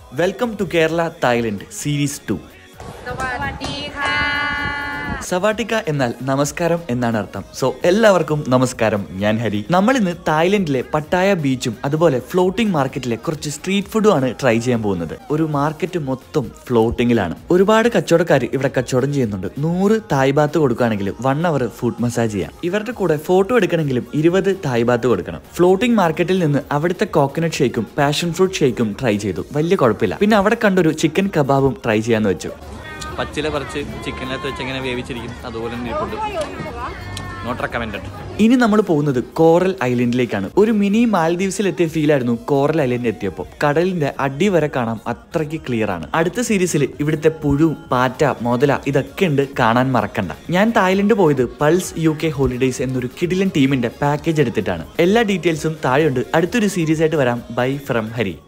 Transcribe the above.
welcome to Kerala Thailand series two สวัสดีค่ะ സവാട്ടിക്ക എന്നാൽ നമസ്കാരം എന്നാണ് അർത്ഥം സോ എല്ലാവർക്കും നമസ്കാരം ഞാൻ ഹരി നമ്മൾ ഇന്ന് തായ്ലൻഡിലെ പട്ടായ ബീച്ചും അതുപോലെ ഫ്ലോട്ടിംഗ് മാർക്കറ്റിലെ കുറച്ച് സ്ട്രീറ്റ് ഫുഡും ആണ് ട്രൈ ചെയ്യാൻ പോകുന്നത് ഒരു മാർക്കറ്റ് മൊത്തം ഫ്ലോട്ടിങ്ങിലാണ് ഒരുപാട് കച്ചവടക്കാർ ഇവിടെ കച്ചവടം ചെയ്യുന്നുണ്ട് നൂറ് തായ് ബാത്ത് കൊടുക്കുകയാണെങ്കിൽ വൺ അവർ ഫുഡ് മസാജ് ചെയ്യാം ഇവരുടെ കൂടെ ഫോട്ടോ എടുക്കണമെങ്കിലും ഇരുപത് തായ് ബാത്ത് കൊടുക്കണം ഫ്ലോട്ടിംഗ് മാർക്കറ്റിൽ നിന്ന് അവിടുത്തെ കോക്കനട്ട് ഷേക്കും പാഷൻ ഫ്രൂട്ട് ഷേക്കും ട്രൈ ചെയ്തു വലിയ കുഴപ്പമില്ല പിന്നെ അവിടെ കണ്ടൊരു ചിക്കൻ കബാബും ട്രൈ ചെയ്യാന്ന് വെച്ചു പച്ചില പറിച്ച് ചിക്കനകത്ത് വെച്ച് എങ്ങനെ വേവിച്ചിരിക്കും അതുപോലെ തന്നെ ഇരിപ്പുണ്ട് നോട്ട് റെക്കമെൻഡഡ് ഇനി നമ്മൾ പോകുന്നത് കോറൽ ഐലൻഡിലേക്കാണ് ഒരു മിനി മാൽദീവ്സിൽ എത്തിയ ഫീൽ ആയിരുന്നു കോറൽ ഐലൻഡ് എത്തിയപ്പോൾ കടലിന്റെ അടി വരെ കാണാം അത്രയ്ക്ക് ക്ലിയർ ആണ് അടുത്ത സീരീസിൽ ഇവിടുത്തെ പുഴു പാറ്റ മുതല ഇതൊക്കെ ഉണ്ട് കാണാൻ മറക്കണ്ട ഞാൻ തായ്ലൻഡ് പോയത് പൾസ് യു കെ ഹോളിഡേയ്സ് എന്നൊരു കിഡിലൻ ടീമിന്റെ പാക്കേജ് എടുത്തിട്ടാണ് എല്ലാ ഡീറ്റെയിൽസും താഴെയുണ്ട് അടുത്തൊരു സീരീസ് ആയിട്ട് വരാം ബൈ ഫ്രം ഹരി